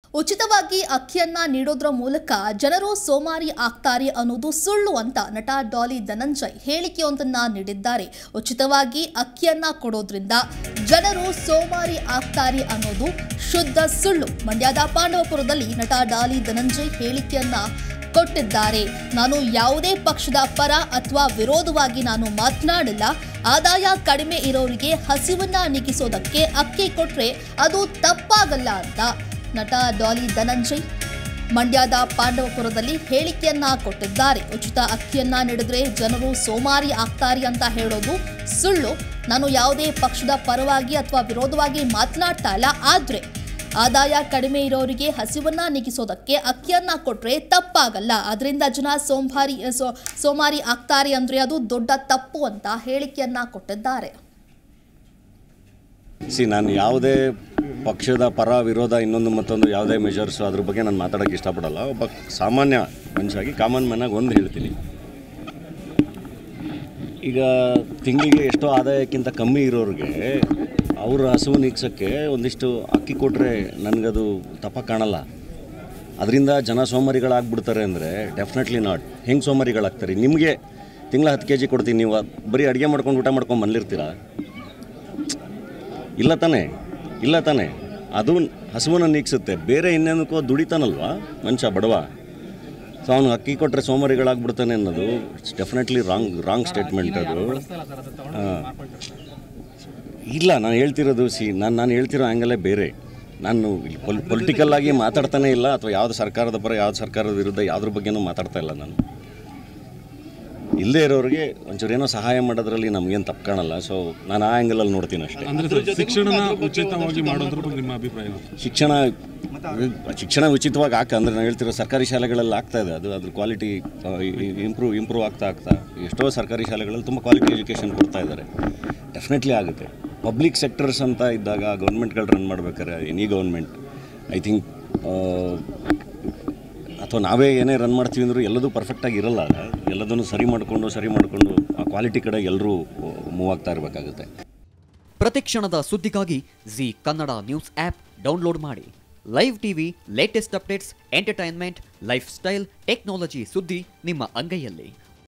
ಉಚಿತವಾಗಿ ಅಕ್ಕಿಯನ್ನ ನೀಡೋದ್ರ ಮೂಲಕ ಜನರು ಸೋಮಾರಿ ಆಗ್ತಾರೆ ಅನ್ನೋದು ಸುಳ್ಳು ಅಂತ ನಟ ಡಾಲಿ ಧನಂಜಯ್ ಹೇಳಿಕೆಯೊಂದನ್ನ ನೀಡಿದ್ದಾರೆ ಉಚಿತವಾಗಿ ಅಕ್ಕಿಯನ್ನ ಕೊಡೋದ್ರಿಂದ ಜನರು ಸೋಮಾರಿ ಆಗ್ತಾರೆ ಅನ್ನೋದು ಶುದ್ಧ ಸುಳ್ಳು ಮಂಡ್ಯದ ಪಾಂಡವಪುರದಲ್ಲಿ ನಟ ಡಾಲಿ ಧನಂಜಯ್ ಹೇಳಿಕೆಯನ್ನ ಕೊಟ್ಟಿದ್ದಾರೆ ನಾನು ಯಾವುದೇ ಪಕ್ಷದ ಪರ ಅಥವಾ ವಿರೋಧವಾಗಿ ನಾನು ಮಾತನಾಡಿಲ್ಲ ಆದಾಯ ಕಡಿಮೆ ಇರೋರಿಗೆ ಹಸಿವನ್ನ ನೀಗಿಸೋದಕ್ಕೆ ಅಕ್ಕಿ ಕೊಟ್ರೆ ಅದು ತಪ್ಪಾಗಲ್ಲ ಅಂತ ನಟ ಡಾಲಿ ಧನಂಜಯ್ ಮಂಡ್ಯದ ಪಾಂಡವಪುರದಲ್ಲಿ ಹೇಳಿಕೆಯನ್ನ ಕೊಟ್ಟಿದ್ದಾರೆ ಉಚಿತ ಅಕ್ಕಿಯನ್ನ ನೀಡಿದ್ರೆ ಜನರು ಸೋಮಾರಿ ಆಗ್ತಾರೆ ಅಂತ ಹೇಳೋದು ಸುಳ್ಳು ನಾನು ಯಾವುದೇ ಪಕ್ಷದ ಪರವಾಗಿ ಅಥವಾ ವಿರೋಧವಾಗಿ ಮಾತನಾಡ್ತಾ ಇಲ್ಲ ಆದ್ರೆ ಆದಾಯ ಕಡಿಮೆ ಇರೋರಿಗೆ ಹಸಿವನ್ನ ನೀಗಿಸೋದಕ್ಕೆ ಅಕ್ಕಿಯನ್ನ ಕೊಟ್ರೆ ತಪ್ಪಾಗಲ್ಲ ಅದರಿಂದ ಜನ ಸೋಂಭಾರಿ ಸೋ- ಸೋಮಾರಿ ಆಗ್ತಾರೆ ಅಂದ್ರೆ ಅದು ದೊಡ್ಡ ತಪ್ಪು ಅಂತ ಹೇಳಿಕೆಯನ್ನ ಕೊಟ್ಟಿದ್ದಾರೆ ಸಿ ನಾನು ಯಾವುದೇ ಪಕ್ಷದ ಪರ ವಿರೋಧ ಇನ್ನೊಂದು ಮತ್ತೊಂದು ಯಾವುದೇ ಮೆಜರ್ಸು ಅದ್ರ ಬಗ್ಗೆ ನಾನು ಮಾತಾಡೋಕ್ಕೆ ಇಷ್ಟಪಡಲ್ಲ ಒಬ್ಬ ಸಾಮಾನ್ಯ ಮನುಷ್ಯಾಗಿ ಕಾಮನ್ ಮ್ಯಾನಾಗಿ ಒಂದು ಹೇಳ್ತೀನಿ ಈಗ ತಿಂಗಳಿಗೆ ಎಷ್ಟೋ ಆದಾಯಕ್ಕಿಂತ ಕಮ್ಮಿ ಇರೋರಿಗೆ ಅವ್ರ ಹಸುವು ನೀಗ್ಸೋಕ್ಕೆ ಒಂದಿಷ್ಟು ಅಕ್ಕಿ ಕೊಟ್ಟರೆ ನನಗದು ತಪ್ಪ ಕಾಣಲ್ಲ ಅದರಿಂದ ಜನ ಸೋಮಾರಿಗಳಾಗ್ಬಿಡ್ತಾರೆ ಅಂದರೆ ಡೆಫಿನೆಟ್ಲಿ ನಾಟ್ ಹೆಂಗೆ ಸೋಮಾರಿಗಳಾಗ್ತಾರೆ ನಿಮಗೆ ತಿಂಗಳ ಹತ್ತು ಕೆ ಜಿ ಕೊಡ್ತೀನಿ ನೀವು ಬರೀ ಅಡುಗೆ ಮಾಡ್ಕೊಂಡು ಊಟ ಮಾಡ್ಕೊಂಡು ಬಂದಿರ್ತೀರಾ ಇಲ್ಲ ತಾನೇ ಇಲ್ಲ ತಾನೇ ಅದು ಹಸುವನ್ನು ನೀಗ್ಸುತ್ತೆ ಬೇರೆ ಇನ್ನೇನಕ್ಕೋ ದುಡಿತಾನಲ್ವಾ ಮನುಷ್ಯ ಬಡವ ಸೊ ಅವನು ಅಕ್ಕಿ ಕೊಟ್ಟರೆ ಸೋಮಾರಿಗಳಾಗ್ಬಿಡ್ತಾನೆ ಅನ್ನೋದು it's definitely wrong wrong statement ಅದು ಹಾಂ ಇಲ್ಲ ನಾನು ಹೇಳ್ತಿರೋದು ಸಿ ನಾನು ನಾನು ಹೇಳ್ತಿರೋ ಆ್ಯಂಗಲೇ ಬೇರೆ ನಾನು ಪೊಲ್ ಪೊಲಿಟಿಕಲ್ ಆಗಿ ಮಾತಾಡ್ತಾನೆ ಇಲ್ಲ ಅಥವಾ ಯಾವ್ದು ಸರ್ಕಾರದ ಪರ ಯಾವ್ದು ಸರ್ಕಾರದ ವಿರುದ್ಧ ಯಾವ್ದ್ರ ಬಗ್ಗೆನೂ ಮಾತಾಡ್ತಾ ಇಲ್ಲ ನಾನು ಇಲ್ಲದೇ ಇರೋರಿಗೆ ಒಂಚೂರು ಏನೋ ಸಹಾಯ ಮಾಡೋದ್ರಲ್ಲಿ ನಮಗೇನು ತಪ್ಪು ಕಾಣಲ್ಲ ಸೊ ನಾನು ಆ ಆ್ಯಂಗಲಲ್ಲಿ ನೋಡ್ತೀನಿ ಅಷ್ಟೇ ಅಂದ್ರೆ ಸರ್ ಶಿಕ್ಷಣನ ಉಚಿತವಾಗಿ ಮಾಡೋದ್ರ ಬಗ್ಗೆ ನಿಮ್ಮ ಅಭಿಪ್ರಾಯ ಏನು? ಶಿಕ್ಷಣ ಶಿಕ್ಷಣ ಉಚಿತವಾಗಿ ಹಾಕ ಅಂದರೆ ನಾನು ಹೇಳ್ತಿರೋ ಸರ್ಕಾರಿ ಶಾಲೆಗಳಲ್ಲಿ ಆಗ್ತಾ ಇದೆ ಅದು ಅದ್ರ ಕ್ವಾಲಿಟಿ ಇಂಪ್ರೂವ್ ಇಂಪ್ರೂವ್ ಆಗ್ತಾ ಆಗ್ತಾ ಎಷ್ಟೋ ಸರ್ಕಾರಿ ಶಾಲೆಗಳಲ್ಲಿ ತುಂಬ ಕ್ವಾಲಿಟಿ ಎಜುಕೇಷನ್ ಕೊಡ್ತಾ ಇದ್ದಾರೆ ಡೆಫಿನೆಟ್ಲಿ ಆಗುತ್ತೆ ಪಬ್ಲಿಕ್ ಸೆಕ್ಟರ್ಸ್ ಅಂತ ಇದ್ದಾಗ ಗೌರ್ಮೆಂಟ್ಗಳು ರನ್ ಮಾಡ್ಬೇಕಾದ್ರೆ ಎನಿ ಗೌರ್ಮೆಂಟ್ ಐ ಥಿಂಕ್ ಅಥವಾ ನಾವೇ ಏನೇ ರನ್ ಮಾಡ್ತೀವಿ ಅಂದರೂ ಎಲ್ಲದೂ ಪರ್ಫೆಕ್ಟಾಗಿ ಇರಲ್ಲ ಎಲ್ಲದನ್ನು ಸರಿ ಮಾಡಿಕೊಂಡು ಸರಿ ಮಾಡಿಕೊಂಡು ಆ ಕ್ವಾಲಿಟಿ ಕಡೆ ಎಲ್ಲರೂ ಮೂವ್ ಆಗ್ತಾ ಇರಬೇಕಾಗುತ್ತೆ ಪ್ರತಿಕ್ಷಣದ ಸುದ್ದಿಗಾಗಿ Zee Kannada news app download ಮಾಡಿ live TV latest updates entertainment lifestyle technology ಸುದ್ದಿ ನಿಮ್ಮ ಅಂಗೈಯಲ್ಲಿ